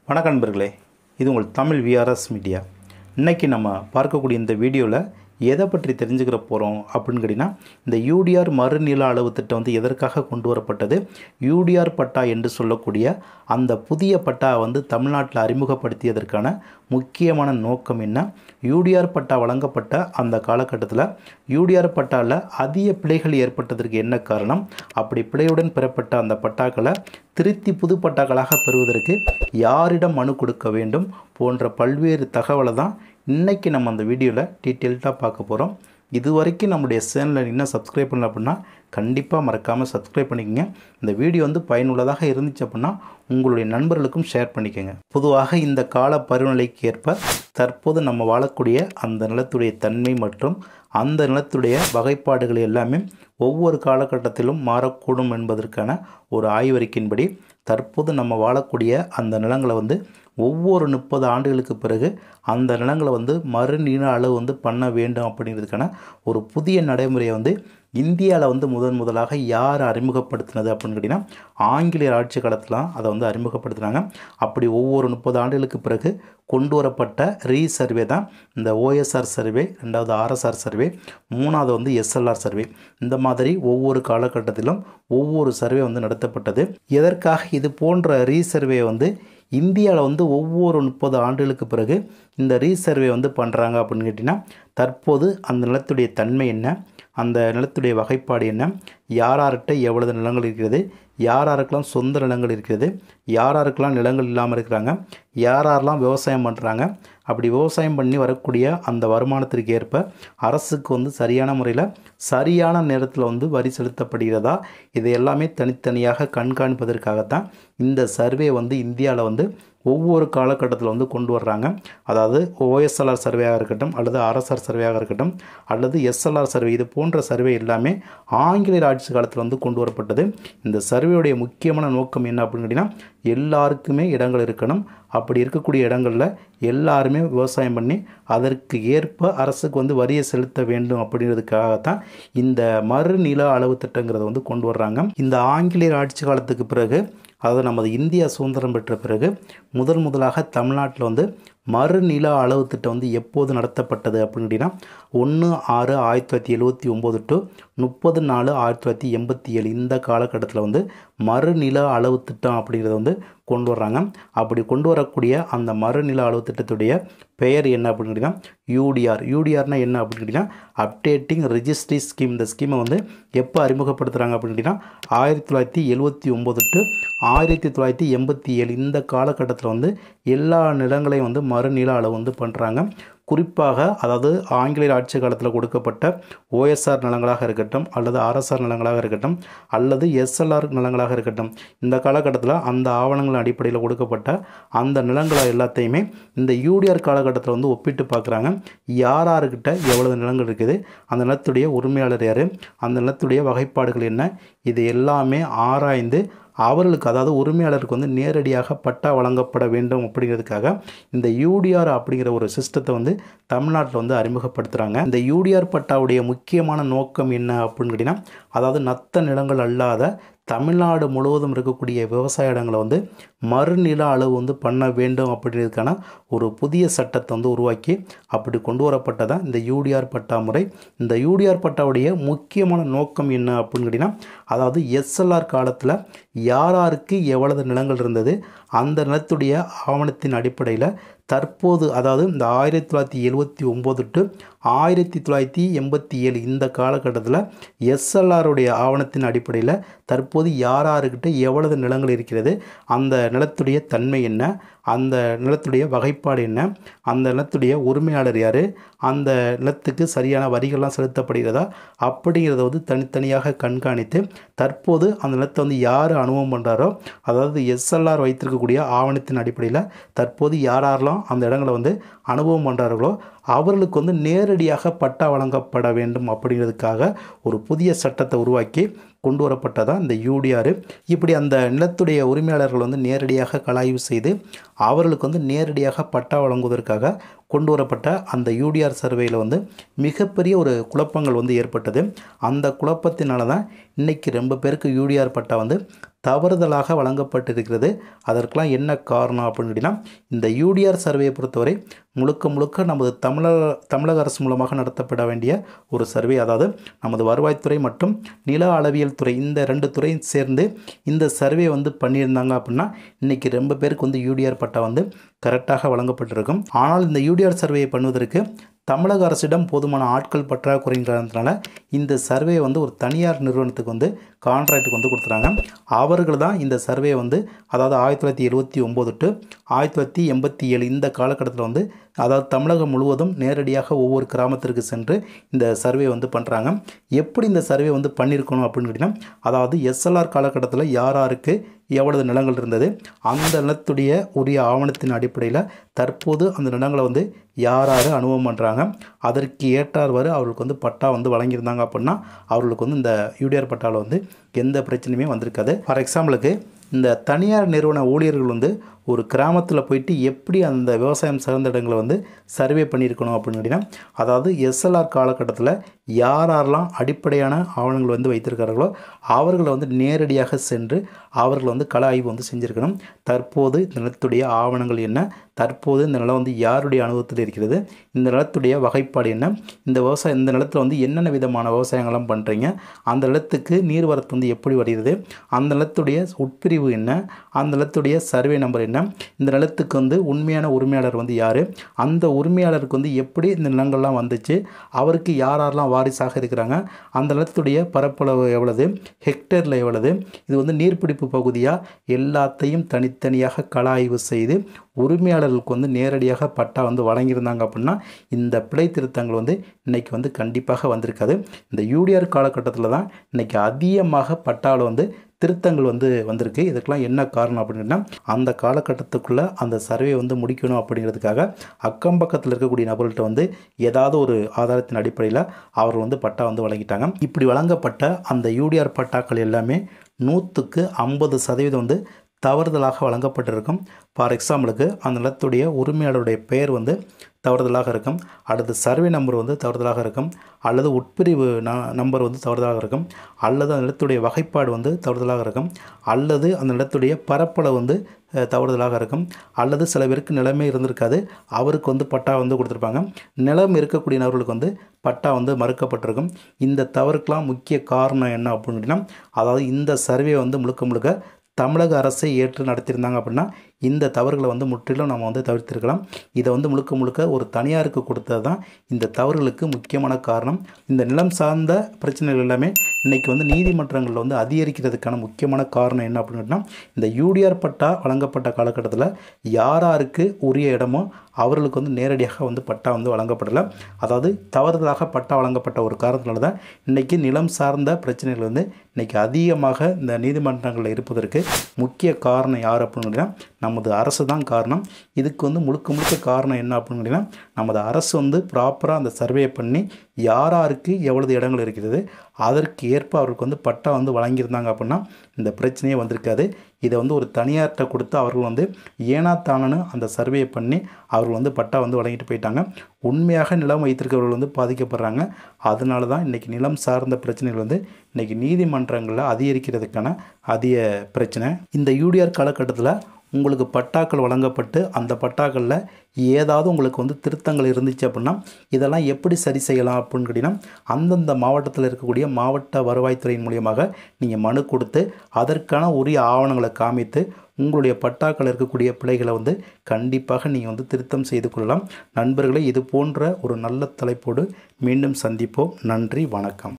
வணக்கம் நண்பர்களே இது உங்கள் தமிழ் விஆர்எஸ் மீடியா இன்றைக்கி நம்ம பார்க்கக்கூடிய இந்த வீடியோவில் எதை பற்றி தெரிஞ்சுக்கிற போகிறோம் அப்படின்னு கேட்டிங்கன்னா இந்த யூடிஆர் மறுநில அளவு திட்டம் வந்து எதற்காக கொண்டு வரப்பட்டது யூடிஆர் பட்டா என்று சொல்லக்கூடிய அந்த புதிய பட்டா வந்து தமிழ்நாட்டில் அறிமுகப்படுத்தியதற்கான முக்கியமான நோக்கம் என்ன யூடிஆர் பட்டா வழங்கப்பட்ட அந்த காலகட்டத்தில் யூடிஆர் பட்டாவில் அதிக பிழைகள் ஏற்பட்டதற்கு என்ன காரணம் அப்படி பிழையுடன் பெறப்பட்ட அந்த பட்டாக்களை திருத்தி புது பட்டாக்களாக பெறுவதற்கு யாரிடம் மனு கொடுக்க வேண்டும் போன்ற பல்வேறு தகவலை தான் இன்றைக்கி நம்ம அந்த வீடியோவில் டீட்டெயில்டாக பார்க்க போகிறோம் இது வரைக்கும் நம்முடைய சேனலை இன்னும் சப்ஸ்கிரைப் பண்ணல அப்படின்னா கண்டிப்பாக மறக்காமல் சப்ஸ்கிரைப் பண்ணிக்கங்க இந்த வீடியோ வந்து பயனுள்ளதாக இருந்துச்சு அப்படின்னா உங்களுடைய நண்பர்களுக்கும் ஷேர் பண்ணிக்கோங்க பொதுவாக இந்த கால பருவநிலைக்கு ஏற்ப தற்போது நம்ம வாழக்கூடிய அந்த நிலத்துடைய தன்மை மற்றும் அந்த நிலத்துடைய வகைப்பாடுகள் எல்லாமே ஒவ்வொரு காலகட்டத்திலும் மாறக்கூடும் என்பதற்கான ஒரு ஆய்வறிக்கையின்படி தற்போது நம்ம வாழக்கூடிய அந்த நிலங்களை வந்து ஒவ்வொரு முப்பது ஆண்டுகளுக்கு பிறகு அந்த நிலங்களை வந்து மறுநீள அளவு வந்து பண்ண வேண்டும் அப்படிங்கிறதுக்கான ஒரு புதிய நடைமுறையை வந்து இந்தியாவில் வந்து முதன் முதலாக யார் அறிமுகப்படுத்தினது அப்படின்னு கேட்டிங்கன்னா ஆங்கிலேயர் ஆட்சி காலத்தில் அதை வந்து அறிமுகப்படுத்தினாங்க அப்படி ஒவ்வொரு முப்பது ஆண்டுகளுக்கு பிறகு கொண்டு வரப்பட்ட ரீசர்வே தான் இந்த ஓஎஸ்ஆர் சர்வே ரெண்டாவது ஆர்எஸ்ஆர் சர்வே மூணாவது வந்து எஸ்எல்ஆர் சர்வே இந்த மாதிரி ஒவ்வொரு காலகட்டத்திலும் ஒவ்வொரு சர்வே வந்து நடத்தப்பட்டது எதற்காக இது போன்ற ரீசர்வே வந்து இந்தியாவில் வந்து ஒவ்வொரு முப்பது ஆண்டுகளுக்கு பிறகு இந்த ரீசர்வே வந்து பண்ணுறாங்க அப்படின்னு கேட்டிங்கன்னா தற்போது அந்த நிலத்துடைய தன்மை என்ன அந்த நிலத்துடைய வகைப்பாடு என்ன யார் யார்கிட்ட எவ்வளவு நிலங்கள் இருக்கிறது யார் யாருக்கெல்லாம் சொந்த நிலங்கள் இருக்கிறது யார் யாருக்கெல்லாம் நிலங்கள் இல்லாமல் இருக்கிறாங்க யார் யாரெல்லாம் விவசாயம் பண்ணுறாங்க அப்படி விவசாயம் பண்ணி வரக்கூடிய அந்த வருமானத்திற்கு ஏற்ப அரசுக்கு வந்து சரியான முறையில் சரியான நேரத்தில் வந்து வரி செலுத்தப்படுகிறதா இது எல்லாமே தனித்தனியாக கண்காணிப்பதற்காகத்தான் இந்த சர்வே வந்து இந்தியாவில் வந்து ஒவ்வொரு காலகட்டத்தில் வந்து கொண்டு வர்றாங்க அதாவது ஓஎஸ்எல்ஆர் சர்வேயாக இருக்கட்டும் அல்லது ஆர்எஸ்ஆர் சர்வேயாக இருக்கட்டும் அல்லது எஸ்எல்ஆர் சர்வே இது போன்ற சர்வே எல்லாமே ஆங்கிலேயர் ஆட்சி காலத்தில் வந்து கொண்டு வரப்பட்டது இந்த சர்வேயுடைய முக்கியமான நோக்கம் என்ன அப்படின்னு கேட்டிங்கன்னா எல்லாருக்குமே இடங்கள் இருக்கணும் அப்படி இருக்கக்கூடிய இடங்களில் எல்லாருமே விவசாயம் பண்ணி அதற்கு ஏற்ப அரசுக்கு வந்து வரியை செலுத்த வேண்டும் அப்படிங்கிறதுக்காகத்தான் இந்த மறுநில அளவு திட்டங்கிறத வந்து கொண்டு வர்றாங்க இந்த ஆங்கிலேயர் ஆட்சி காலத்துக்கு பிறகு அதாவது நமது இந்தியா சுதந்திரம் பெற்ற பிறகு முதல் முதலாக தமிழ்நாட்டில் வந்து மறுநில அளவு திட்டம் வந்து எப்போது நடத்தப்பட்டது அப்படின்னு கேட்டிங்கன்னா ஒன்று ஆறு ஆயிரத்தி தொள்ளாயிரத்தி எழுபத்தி ஒம்பது டு முப்பது நாலு ஆயிரத்தி தொள்ளாயிரத்தி எண்பத்தி ஏழு இந்த காலகட்டத்தில் வந்து மறுநில அளவு திட்டம் அப்படிங்கிறத வந்து கொண்டு வர்றாங்க அப்படி கொண்டு வரக்கூடிய அந்த மறுநில அளவு திட்டத்துடைய பெயர் என்ன அப்படின்னு கேட்டிங்கன்னா யூடிஆர் யூடிஆர்னா என்ன அப்படின்னு கேட்டிங்கன்னா அப்டேட்டிங் ரிஜிஸ்ட்ரி ஸ்கீம் இந்த ஸ்கீமை வந்து எப்போ அறிமுகப்படுத்துகிறாங்க அப்படின்னு கேட்டிங்கன்னா ஆயிரத்தி தொள்ளாயிரத்தி எழுபத்தி ஒம்பது டு ஆயிரத்தி தொள்ளாயிரத்தி எண்பத்தி ஏழு இந்த காலகட்டத்தில் வந்து எல்லா நிலங்களையும் வந்து மறுநில அளவு வந்து பண்ணுறாங்க குறிப்பாக அதாவது ஆங்கிலேயர் ஆட்சி காலத்தில் கொடுக்கப்பட்ட ஓஎஸ்ஆர் நிலங்களாக இருக்கட்டும் அல்லது ஆர்எஸ்ஆர் நிலங்களாக இருக்கட்டும் அல்லது எஸ்எல்ஆர் நிலங்களாக இருக்கட்டும் இந்த காலகட்டத்தில் அந்த ஆவணங்கள் அடிப்படையில் கொடுக்கப்பட்ட அந்த நிலங்களை எல்லாத்தையுமே இந்த யூடிஆர் காலகட்டத்தில் வந்து ஒப்பிட்டு பார்க்குறாங்க யார் யாருக்கிட்ட எவ்வளவு நிலங்கள் இருக்குது அந்த நிலத்துடைய உரிமையாளர் யார் அந்த நிலத்துடைய வகைப்பாடுகள் என்ன இது எல்லாமே ஆராய்ந்து அவர்களுக்கு அதாவது உரிமையாளருக்கு வந்து நேரடியாக பட்டா வழங்கப்பட வேண்டும் அப்படிங்கிறதுக்காக இந்த யூடிஆர் அப்படிங்கிற ஒரு சிஸ்டத்தை வந்து தமிழ்நாட்டில் வந்து அறிமுகப்படுத்துகிறாங்க இந்த யூடிஆர் பட்டாவுடைய முக்கியமான நோக்கம் என்ன அப்படின்னு கேட்டிங்கன்னா அதாவது நத்த நிலங்கள் அல்லாத தமிழ்நாடு முழுவதும் இருக்கக்கூடிய விவசாய இடங்களை வந்து மறுநில அளவு வந்து பண்ண வேண்டும் அப்படிங்கிறதுக்கான ஒரு புதிய சட்டத்தை வந்து உருவாக்கி அப்படி கொண்டு வரப்பட்டதான் இந்த யூடிஆர் பட்டா முறை இந்த யூடிஆர் பட்டாவுடைய முக்கியமான நோக்கம் என்ன அப்படின்னு கேட்டிங்கன்னா அதாவது எஸ்எல்ஆர் காலத்தில் யார் யாருக்கு எவ்வளவு நிலங்கள் இருந்தது அந்த நிலத்துடைய ஆவணத்தின் அடிப்படையில் தற்போது அதாவது இந்த ஆயிரத்தி தொள்ளாயிரத்தி எழுபத்தி ஒம்பது டு ஆயிரத்தி தொள்ளாயிரத்தி எண்பத்தி ஏழு இந்த காலகட்டத்தில் எஸ்எல்ஆருடைய ஆவணத்தின் அடிப்படையில் தற்போது யார் யாருக்கிட்ட எவ்வளவு நிலங்கள் இருக்கிறது அந்த நிலத்துடைய தன்மை என்ன அந்த நிலத்துடைய வகைப்பாடு என்ன அந்த நிலத்துடைய உரிமையாளர் யார் அந்த நிலத்துக்கு சரியான வரிகள்லாம் செலுத்தப்படுகிறதா அப்படிங்கிறத வந்து தனித்தனியாக கண்காணித்து தற்போது அந்த நிலத்தை வந்து யார் அனுபவம் பண்ணுறாரோ அதாவது எஸ்எல்ஆர் வைத்திருக்கக்கூடிய ஆவணத்தின் அடிப்படையில் தற்போது யார் யாரெல்லாம் அந்த இடங்களை வந்து அனுபவம் பண்ணுறார்களோ அவர்களுக்கு வந்து நேரடியாக பட்டா வழங்கப்பட வேண்டும் அப்படிங்கிறதுக்காக ஒரு புதிய சட்டத்தை உருவாக்கி கொண்டு வரப்பட்டதான் இந்த யூடிஆர் இப்படி அந்த நிலத்துடைய உரிமையாளர்கள் வந்து நேரடியாக கலாய்வு செய்து அவர்களுக்கு வந்து நேரடியாக பட்டா வழங்குவதற்காக கொண்டு வரப்பட்ட அந்த யூடிஆர் சர்வேயில் வந்து மிகப்பெரிய ஒரு குழப்பங்கள் வந்து ஏற்பட்டது அந்த குழப்பத்தினால தான் இன்றைக்கி ரொம்ப பேருக்கு யூடிஆர் பட்டா வந்து தவறுதலாக வழங்கப்பட்டிருக்கிறது அதற்கெல்லாம் என்ன காரணம் அப்படின்னு கேட்டிங்கன்னா இந்த யூடிஆர் சர்வேயை பொறுத்தவரை முழுக்க முழுக்க நமது தமிழக தமிழக அரசு மூலமாக நடத்தப்பட வேண்டிய ஒரு சர்வே அதாவது நமது வருவாய்த்துறை மற்றும் நில அளவியல் துறை இந்த ரெண்டு துறையும் சேர்ந்து இந்த சர்வே வந்து பண்ணியிருந்தாங்க அப்படின்னா இன்றைக்கி ரொம்ப பேருக்கு வந்து யூடிஆர் பட்டா வந்து கரெக்டாக வழங்கப்பட்டிருக்கும் ஆனால் இந்த யூடிஆர் சர்வேயை பண்ணுவதற்கு தமிழக அரசிடம் போதுமான ஆட்கள் பற்றாக்குறைங்கிறதுனால இந்த சர்வே வந்து ஒரு தனியார் நிறுவனத்துக்கு வந்து கான்ட்ராக்டுக்கு வந்து கொடுத்துறாங்க அவர்கள் தான் இந்த சர்வே வந்து அதாவது ஆயிரத்தி தொள்ளாயிரத்தி எழுபத்தி ஒம்பது டு ஆயிரத்தி தொள்ளாயிரத்தி எண்பத்தி ஏழு இந்த காலகட்டத்தில் வந்து அதாவது தமிழகம் முழுவதும் நேரடியாக ஒவ்வொரு கிராமத்திற்கு சென்று இந்த சர்வே வந்து பண்ணுறாங்க எப்படி இந்த சர்வே வந்து பண்ணியிருக்கணும் அப்படின்னு கேட்டிங்கன்னா அதாவது எஸ்எல்ஆர் காலகட்டத்தில் யார் யாருக்கு எவ்வளவு நிலங்கள் இருந்தது அந்த நிலத்துடைய உரிய ஆவணத்தின் அடிப்படையில் தற்போது அந்த நிலங்களை வந்து யார் யார் அனுபவம் பண்ணுறாங்க அதற்கு ஏற்றார்வாறு அவர்களுக்கு வந்து பட்டா வந்து வழங்கியிருந்தாங்க அப்படின்னா அவர்களுக்கு வந்து இந்த யூடிஆர் பட்டாவில் வந்து எந்த பிரச்சனையுமே வந்திருக்காது ஃபார் எக்ஸாம்பிளுக்கு இந்த தனியார் நிறுவன ஊழியர்கள் வந்து ஒரு கிராமத்தில் போயிட்டு எப்படி அந்த விவசாயம் சார்ந்த இடங்களை வந்து சர்வே பண்ணியிருக்கணும் அப்படின்னு கேட்டிங்கன்னா அதாவது எஸ்எல்ஆர் காலகட்டத்தில் யார் யாரெல்லாம் அடிப்படையான ஆவணங்கள் வந்து வைத்திருக்கிறார்களோ அவர்களை வந்து நேரடியாக சென்று அவர்கள் வந்து கள ஆய்வு வந்து செஞ்சுருக்கணும் தற்போது இந்த நிலத்துடைய ஆவணங்கள் என்ன தற்போது இந்த நிலம் வந்து யாருடைய அனுபவத்தில் இருக்கிறது இந்த நிலத்துடைய வகைப்பாடு என்ன இந்த விவசாயம் இந்த நிலத்தில் வந்து என்னென்ன விதமான விவசாயங்கள்லாம் பண்ணுறீங்க அந்த நிலத்துக்கு நீர்வரத்து வந்து எப்படி வருகிறது அந்த நிலத்துடைய உட்பிரிவு என்ன அந்த நிலத்துடைய சர்வே நம்பர் என்ன இந்த நிலத்துக்கு வந்து உண்மையான உரிமையாளர் வந்து யார் அந்த உரிமையாளருக்கு வந்து எப்படி இந்த நிலங்கள்லாம் வந்துச்சு அவருக்கு யார் யாரெல்லாம் வாரிசாக இருக்கிறாங்க அந்த நிலத்துடைய பரப்பளவு எவ்வளவு ஹெக்டேரில் எவ்வளவு இது வந்து நீர்பிடிப்பு பகுதியாக எல்லாத்தையும் தனித்தனியாக கள ஆய்வு செய்து உரிமையாளர்களுக்கு வந்து நேரடியாக பட்டா வந்து வழங்கியிருந்தாங்க அப்படின்னா இந்த பிழை திருத்தங்கள் வந்து இன்றைக்கி வந்து கண்டிப்பாக வந்திருக்காது இந்த யூடிஆர் காலகட்டத்தில் தான் இன்றைக்கி அதிகமாக பட்டாவில் வந்து திருத்தங்கள் வந்து வந்திருக்கு இதுக்கெல்லாம் என்ன காரணம் அப்படின்னா அந்த காலகட்டத்துக்குள்ளே அந்த சர்வே வந்து முடிக்கணும் அப்படிங்கிறதுக்காக அக்கம் பக்கத்தில் இருக்கக்கூடிய நபர்கள்ட்ட வந்து ஏதாவது ஒரு ஆதாரத்தின் அடிப்படையில் அவர் வந்து பட்டா வந்து வழங்கிட்டாங்க இப்படி வழங்கப்பட்ட அந்த யூடிஆர் பட்டாக்கள் எல்லாமே நூற்றுக்கு ஐம்பது சதவீதம் வந்து தவறுதலாக வழங்கப்பட்டிருக்கும் ஃபார் எக்ஸாம்பிளுக்கு அந்த நிலத்துடைய உரிமையாளருடைய பெயர் வந்து தவறுதலாக இருக்கும் அடுத்து சர்வே நம்பர் வந்து தவறுதலாக இருக்கும் அல்லது உட்பிரிவு ந நம்பர் வந்து தவறுதலாக இருக்கும் அல்லது அந்த நிலத்துடைய வகைப்பாடு வந்து தவறுதலாக இருக்கும் அல்லது அந்த நிலத்துடைய பரப்பளவு வந்து அஹ், தவறுதலாக இருக்கும் அல்லது சில பேருக்கு நிலமே இருந்திருக்காது அவருக்கு வந்து பட்டா வந்து கொடுத்துருப்பாங்க நிலம் இருக்கக்கூடிய நபர்களுக்கு வந்து பட்டா வந்து மறுக்கப்பட்டிருக்கும் இந்த தவறுக்கெலாம் முக்கிய காரணம் என்ன அப்படின்னா அதாவது இந்த சர்வே வந்து முழுக்க முழுக்க தமிழக அரசை ஏற்று நடத்தியிருந்தாங்க அப்படின்னா இந்த தவறுகளை வந்து முற்றிலும் நம்ம வந்து தவிர்த்திருக்கலாம் இதை வந்து முழுக்க முழுக்க ஒரு தனியாருக்கு கொடுத்தது தான் இந்த தவறுகளுக்கு முக்கியமான காரணம் இந்த நிலம் சார்ந்த பிரச்சனைகள் எல்லாமே இன்றைக்கி வந்து நீதிமன்றங்களில் வந்து அதிகரிக்கிறதுக்கான முக்கியமான காரணம் என்ன அப்படின்னா இந்த யூடிஆர் பட்டா வழங்கப்பட்ட காலகட்டத்தில் யார் யாருக்கு உரிய இடமோ அவர்களுக்கு வந்து நேரடியாக வந்து பட்டா வந்து வழங்கப்படலை அதாவது தவறுதலாக பட்டா வழங்கப்பட்ட ஒரு காரணத்தினால தான் இன்றைக்கி நிலம் சார்ந்த பிரச்சனைகள் வந்து இன்றைக்கி அதிகமாக இந்த நீதிமன்றங்களில் இருப்பதற்கு முக்கிய காரணம் யார் அப்படின்னு நமது அரசு தான் காரணம் இதுக்கு வந்து முழுக்க முழுக்க காரணம் என்ன அப்படின்னு கேட்டிங்கன்னா நமது அரசு வந்து ப்ராப்பராக அந்த சர்வே பண்ணி யார் யாருக்கு எவ்வளவு இடங்கள் இருக்கிறது அதற்கு ஏற்ப அவருக்கு வந்து பட்டா வந்து வழங்கியிருந்தாங்க அப்படின்னா இந்த பிரச்சனையே வந்திருக்காது இதை வந்து ஒரு தனியார்கிட்ட கொடுத்து அவர்கள் வந்து ஏனா தானன்னு அந்த சர்வே பண்ணி அவர்கள் வந்து பட்டா வந்து வழங்கிட்டு போயிட்டாங்க உண்மையாக நிலம் வைத்திருக்கிறவர்கள் வந்து பாதிக்கப்படுறாங்க அதனால தான் இன்றைக்கி நிலம் சார்ந்த பிரச்சனைகள் வந்து இன்றைக்கி நீதிமன்றங்களில் அதிகரிக்கிறதுக்கான அதிக பிரச்சனை இந்த யூடிஆர் காலகட்டத்தில் உங்களுக்கு பட்டாக்கள் வழங்கப்பட்டு அந்த பட்டாக்களில் ஏதாவது உங்களுக்கு வந்து திருத்தங்கள் இருந்துச்சு அப்படின்னா இதெல்லாம் எப்படி சரி செய்யலாம் அப்படின்னு கேட்டிங்கன்னா அந்தந்த மாவட்டத்தில் இருக்கக்கூடிய மாவட்ட வருவாய்த்துறையின் மூலியமாக நீங்கள் மனு கொடுத்து அதற்கான உரிய ஆவணங்களை காமித்து உங்களுடைய பட்டாக்கள் இருக்கக்கூடிய பிழைகளை வந்து கண்டிப்பாக நீங்கள் வந்து திருத்தம் செய்து கொள்ளலாம் நண்பர்களே இது போன்ற ஒரு நல்ல தலைப்போடு மீண்டும் சந்திப்போம் நன்றி வணக்கம்